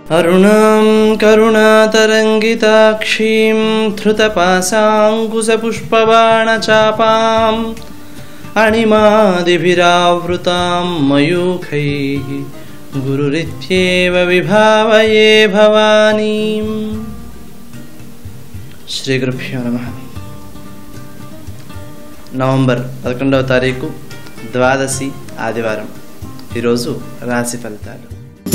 अरुणां करुणातरङ्गिताक्षीं धृतपाशाङ्कुशपुष्पबाणचापाम् अणिमादिभिरावृतां मयूखैः गुरुरित्येव विभावये भवानीम् శ్రీగురుభ్యో నమ నవంబర్ పదకొండవ తారీఖు ద్వాదశి ఆదివారం ఈరోజు రాశి ఫలితాలు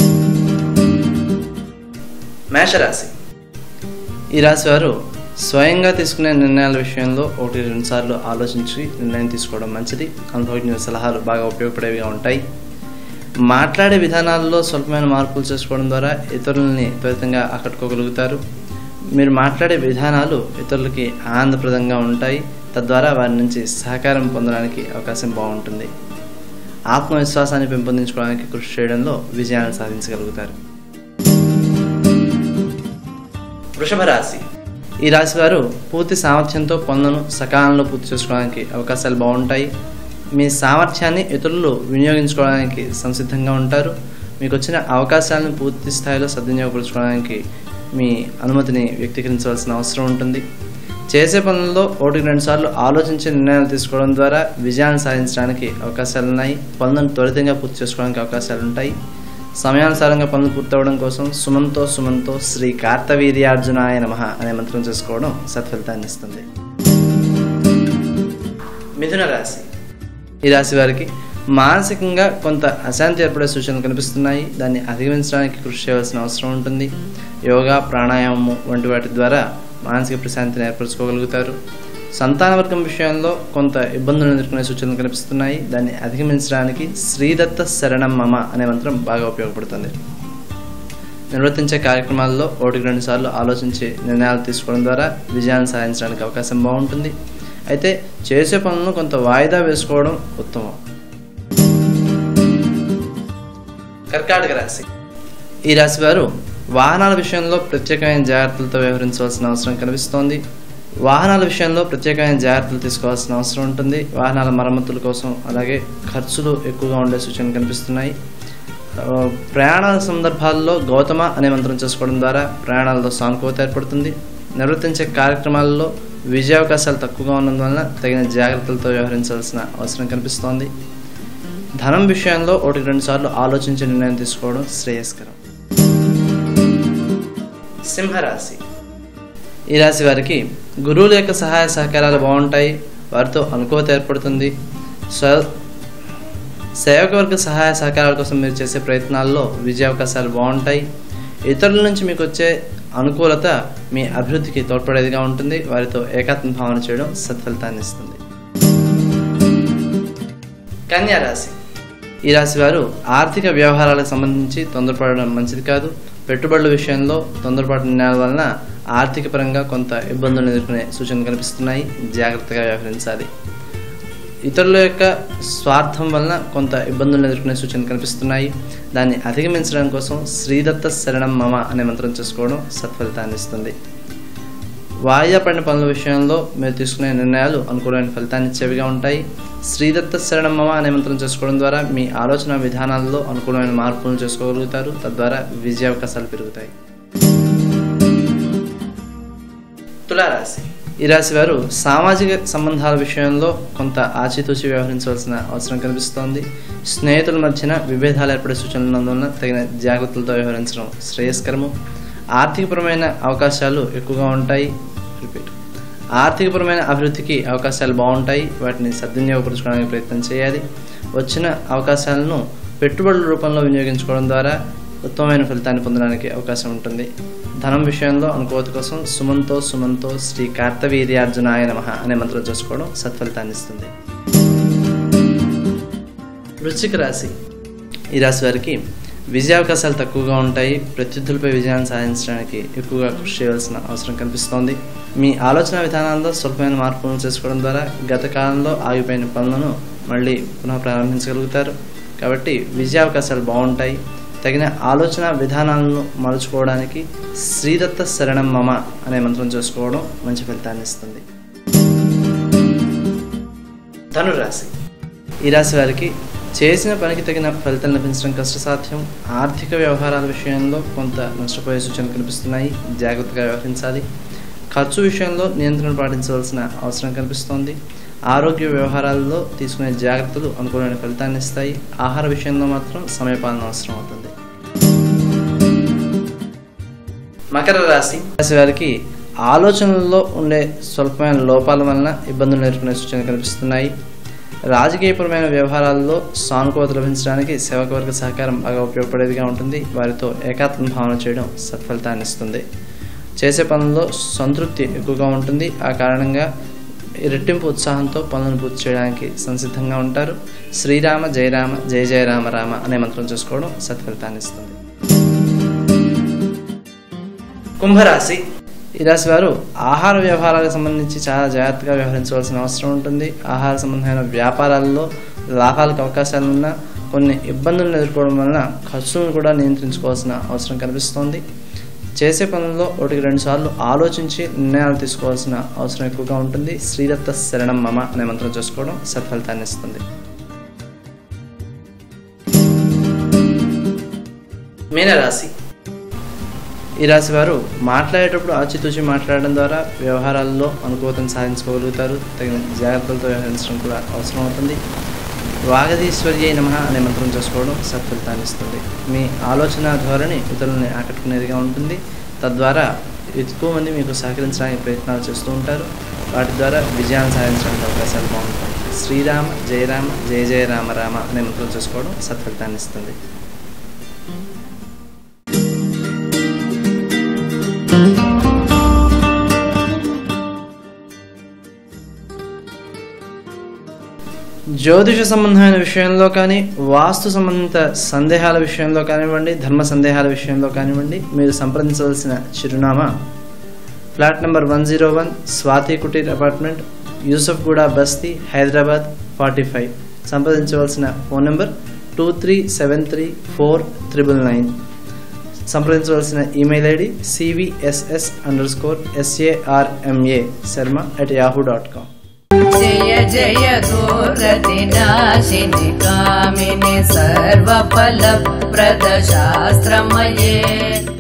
మేషరాశి ఈ రాశి వారు స్వయంగా తీసుకునే నిర్ణయాల విషయంలో ఒకటి రెండు సార్లు ఆలోచించి నిర్ణయం తీసుకోవడం మంచిది అనుభవజ్ఞ సలహాలు బాగా ఉపయోగపడేవిగా ఉంటాయి మాట్లాడే విధానాల్లో స్వల్పమైన మార్పులు చేసుకోవడం ద్వారా ఇతరులని త్వరితంగా ఆకట్టుకోగలుగుతారు మీరు మాట్లాడే విధానాలు ఇతరులకి ఆనందప్రదంగా ఉంటాయి తద్వారా వారి నుంచి సహకారం పొందడానికి అవకాశం బాగుంటుంది ఆత్మవిశ్వాసాన్ని పెంపొందించుకోవడానికి కృషి చేయడంలో విజయాన్ని సాధించగలుగుతారు వృషభ రాశి ఈ రాశి వారు పూర్తి సామర్థ్యంతో పనులను సకాలంలో పూర్తి చేసుకోవడానికి అవకాశాలు బాగుంటాయి మీ సామర్థ్యాన్ని ఇతరులు వినియోగించుకోవడానికి సంసిద్ధంగా ఉంటారు మీకు వచ్చిన అవకాశాలను పూర్తి స్థాయిలో సద్వినియోగపరచుకోవడానికి మీ అనుమతిని వ్యక్తీకరించవలసిన అవసరం ఉంటుంది చేసే పనుల్లో ఒకటి రెండు సార్లు ఆలోచించి నిర్ణయాలు తీసుకోవడం ద్వారా విజయాన్ని సాధించడానికి అవకాశాలు ఉన్నాయి పనులను త్వరితంగా పూర్తి చేసుకోవడానికి అవకాశాలు ఉంటాయి సమయానుసారంగా పనులు పూర్తవడం కోసం సుమంతో సుమంతో శ్రీ కార్తవీర్యార్జునాయ నమ అనే మంత్రం చేసుకోవడం సత్ఫలితాన్ని ఇస్తుంది మిథున రాశి ఈ రాశి వారికి మానసికంగా కొంత అశాంతి ఏర్పడే సూచనలు కనిపిస్తున్నాయి దాన్ని అధిగమించడానికి కృషి చేయవలసిన అవసరం ఉంటుంది యోగా ప్రాణాయామం వంటి వాటి ద్వారా మానసిక ప్రశాంతిని ఏర్పరచుకోగలుగుతారు సంతానవర్గం విషయంలో కొంత ఇబ్బందులు ఎదుర్కొనే సూచనలు కనిపిస్తున్నాయి దాన్ని అధిగమించడానికి శ్రీదత్త శరణం మమ అనే మంత్రం బాగా ఉపయోగపడుతుంది నిర్వర్తించే కార్యక్రమాల్లో ఒకటికి రెండు సార్లు ఆలోచించి నిర్ణయాలు తీసుకోవడం ద్వారా విజయాన్ని సాధించడానికి అవకాశం బాగుంటుంది అయితే చేసే పనులను కొంత వాయిదా వేసుకోవడం ఉత్తమం కర్కాటక రాశి ఈ రాశి వారు వాహనాల విషయంలో ప్రత్యేకమైన జాగ్రత్తలతో వ్యవహరించవలసిన అవసరం కనిపిస్తోంది వాహనాల విషయంలో ప్రత్యేకమైన జాగ్రత్తలు తీసుకోవాల్సిన అవసరం ఉంటుంది వాహనాల మరమ్మతుల కోసం అలాగే ఖర్చులు ఎక్కువగా ఉండే సూచనలు కనిపిస్తున్నాయి ఆ, ప్రయాణాల సందర్భాల్లో గౌతమ అనే మంత్రం చేసుకోవడం ద్వారా ప్రయాణాలతో సానుకూలత ఏర్పడుతుంది నిర్వర్తించే కార్యక్రమాల్లో విజయావకాశాలు తక్కువగా ఉన్నందువలన తగిన జాగ్రత్తలతో వ్యవహరించాల్సిన అవసరం కనిపిస్తోంది ధనం విషయంలో ఒకటి రెండు సార్లు ఆలోచించి నిర్ణయం తీసుకోవడం శ్రేయస్కరం సింహరాశి ఈ రాశి వారికి గురువుల యొక్క సహాయ సహకారాలు బాగుంటాయి వారితో అనుకూలత ఏర్పడుతుంది స్వ సేవకవర్గ సహాయ సహకారాల కోసం మీరు చేసే ప్రయత్నాల్లో విజయావకాశాలు బాగుంటాయి ఇతరుల నుంచి మీకు వచ్చే అనుకూలత మీ అభివృద్ధికి తోడ్పడేదిగా ఉంటుంది వారితో ఏకాత్మ భావన చేయడం సత్ఫలితాన్ని ఇస్తుంది కన్యా రాశి ఈ రాశి వారు ఆర్థిక వ్యవహారాలకు సంబంధించి తొందరపడడం మంచిది కాదు పెట్టుబడుల విషయంలో తొందరపాటు నిర్ణయాల వలన ఆర్థిక పరంగా కొంత ఇబ్బందులను ఎదుర్కొనే సూచనలు కనిపిస్తున్నాయి జాగ్రత్తగా వ్యవహరించాలి ఇతరుల యొక్క స్వార్థం వలన కొంత ఇబ్బందులను ఎదుర్కొనే సూచనలు కనిపిస్తున్నాయి దాన్ని అధిగమించడం కోసం శ్రీదత్త శరణం మమ అనే మంత్రం చేసుకోవడం సత్ఫలితాన్ని ఇస్తుంది వాయిదా పడిన పనుల విషయంలో మీరు తీసుకునే నిర్ణయాలు అనుకూలమైన ఫలితాన్ని ఇచ్చేవిగా ఉంటాయి శ్రీదత్త శరణం మమ అనే మంత్రం చేసుకోవడం ద్వారా మీ ఆలోచన విధానాల్లో అనుకూలమైన మార్పులను చేసుకోగలుగుతారు తద్వారా విజయావకాశాలు పెరుగుతాయి తులారాశి ఈ రాశి వారు సామాజిక సంబంధాల విషయంలో కొంత ఆచితూచి వ్యవహరించవలసిన అవసరం కనిపిస్తోంది స్నేహితుల మధ్యన విభేదాలు ఏర్పడే సూచనలు ఉన్నందువలన తగిన జాగ్రత్తలతో వ్యవహరించడం శ్రేయస్కరము ఆర్థికపరమైన అవకాశాలు ఎక్కువగా ఉంటాయి రిపీట్ ఆర్థికపరమైన అభివృద్ధికి అవకాశాలు బాగుంటాయి వాటిని సద్వినియోగపరచుకోవడానికి ప్రయత్నం చేయాలి వచ్చిన అవకాశాలను పెట్టుబడుల రూపంలో వినియోగించుకోవడం ద్వారా ఉత్తమమైన ఫలితాన్ని పొందడానికి అవకాశం ఉంటుంది ధనం విషయంలో అనుకూలత కోసం సుమంతో సుమంతో శ్రీ కార్తవీర్యార్జునాయ నమ అనే మంత్రం చేసుకోవడం సత్ఫలితాన్ని ఇస్తుంది వృశ్చిక రాశి ఈ రాశి వారికి విజయావకాశాలు తక్కువగా ఉంటాయి ప్రత్యర్థులపై విజయాన్ని సాధించడానికి ఎక్కువగా కృషి చేయవలసిన అవసరం కనిపిస్తోంది మీ ఆలోచన విధానాల్లో స్వల్పమైన మార్పులను చేసుకోవడం ద్వారా గత కాలంలో ఆగిపోయిన పనులను మళ్ళీ పునః ప్రారంభించగలుగుతారు కాబట్టి విజయావకాశాలు బాగుంటాయి తగిన ఆలోచన విధానాలను మలుచుకోవడానికి శ్రీదత్త శరణం మమ అనే మంత్రం చేసుకోవడం మంచి ఫలితాన్ని ఇస్తుంది ధనురాశి ఈ రాశి వారికి చేసిన పనికి తగిన ఫలితం లభించడం కష్టసాధ్యం ఆర్థిక వ్యవహారాల విషయంలో కొంత నష్టపోయే సూచనలు కనిపిస్తున్నాయి జాగ్రత్తగా వ్యవహరించాలి ఖర్చు విషయంలో నియంత్రణ పాటించవలసిన అవసరం కనిపిస్తోంది ఆరోగ్య వ్యవహారాల్లో తీసుకునే జాగ్రత్తలు అనుకూలమైన ఫలితాన్ని ఇస్తాయి ఆహార విషయంలో మాత్రం సమయపాలన అవసరం అవుతుంది మకర రాశి రాశి వారికి ఆలోచనల్లో ఉండే స్వల్పమైన లోపాల వలన ఇబ్బందులు ఎదుర్కొనే సూచనలు కనిపిస్తున్నాయి రాజకీయపరమైన వ్యవహారాల్లో సానుకూలత లభించడానికి సేవకవర్గ సహకారం బాగా ఉపయోగపడేదిగా ఉంటుంది వారితో ఏకాత్మ భావన చేయడం సత్ఫలితాన్ని ఇస్తుంది చేసే పనుల్లో సంతృప్తి ఎక్కువగా ఉంటుంది ఆ కారణంగా రెట్టింపు ఉత్సాహంతో పనులను పూర్తి చేయడానికి సంసిద్ధంగా ఉంటారు శ్రీరామ జయరామ జయ జయ రామ రామ అనే మంత్రం చేసుకోవడం సత్ఫలితాన్ని ఇస్తుంది కుంభరాశి ఈ రాశి వారు ఆహార వ్యవహారాలకు సంబంధించి చాలా జాగ్రత్తగా వ్యవహరించవలసిన అవసరం ఉంటుంది ఆహార సంబంధమైన వ్యాపారాల్లో లాభాలకు అవకాశాలున్న కొన్ని ఇబ్బందులను ఎదుర్కోవడం వలన ఖర్చులను కూడా నియంత్రించుకోవాల్సిన అవసరం కనిపిస్తోంది చేసే పనుల్లో ఒకటికి రెండు సార్లు ఆలోచించి నిర్ణయాలు తీసుకోవాల్సిన అవసరం ఎక్కువగా ఉంటుంది శ్రీదత్త శరణం మమ అనే మంత్రం చేసుకోవడం సత్ఫలితాన్ని ఇస్తుంది మీనరాశి ఈ రాశి వారు మాట్లాడేటప్పుడు ఆచితూచి మాట్లాడడం ద్వారా వ్యవహారాల్లో అనుకూలతను సాధించుకోగలుగుతారు తగిన జాగ్రత్తలతో వ్యవహరించడం కూడా అవసరం అవుతుంది వాగధీశ్వర్య నమ అనే మంత్రం చేసుకోవడం సత్ఫలితాన్ని ఇస్తుంది మీ ఆలోచన ధోరణి ఇతరులని ఆకట్టుకునేదిగా ఉంటుంది తద్వారా ఎక్కువ మంది మీకు సహకరించడానికి ప్రయత్నాలు చేస్తూ ఉంటారు వాటి ద్వారా విజయాన్ని సాధించడానికి అవకాశాలు బాగుంటాయి శ్రీరామ జయరామ జయ జయ రామ రామ అనే మంత్రం చేసుకోవడం సత్ఫలితాన్ని ఇస్తుంది జ్యోతిష సంబంధమైన విషయంలో కానీ వాస్తు సంబంధిత సందేహాల విషయంలో కానివ్వండి ధర్మ సందేహాల విషయంలో కానివ్వండి మీరు సంప్రదించవలసిన చిరునామా flat number one zero one Swathi Kuteer apartment Yousufguda బస్తీ హైదరాబాద్ ఫార్టీ ఫైవ్ సంప్రదించవలసిన phone number two three seven three four triple nine సంప్రదించవలసిన email ID CVSS underscore SARMA Sharma at Yahoo dot com जय जय दुर्गतिनाशिनि कामिनि सर्वफलप्रदशास्त्रमये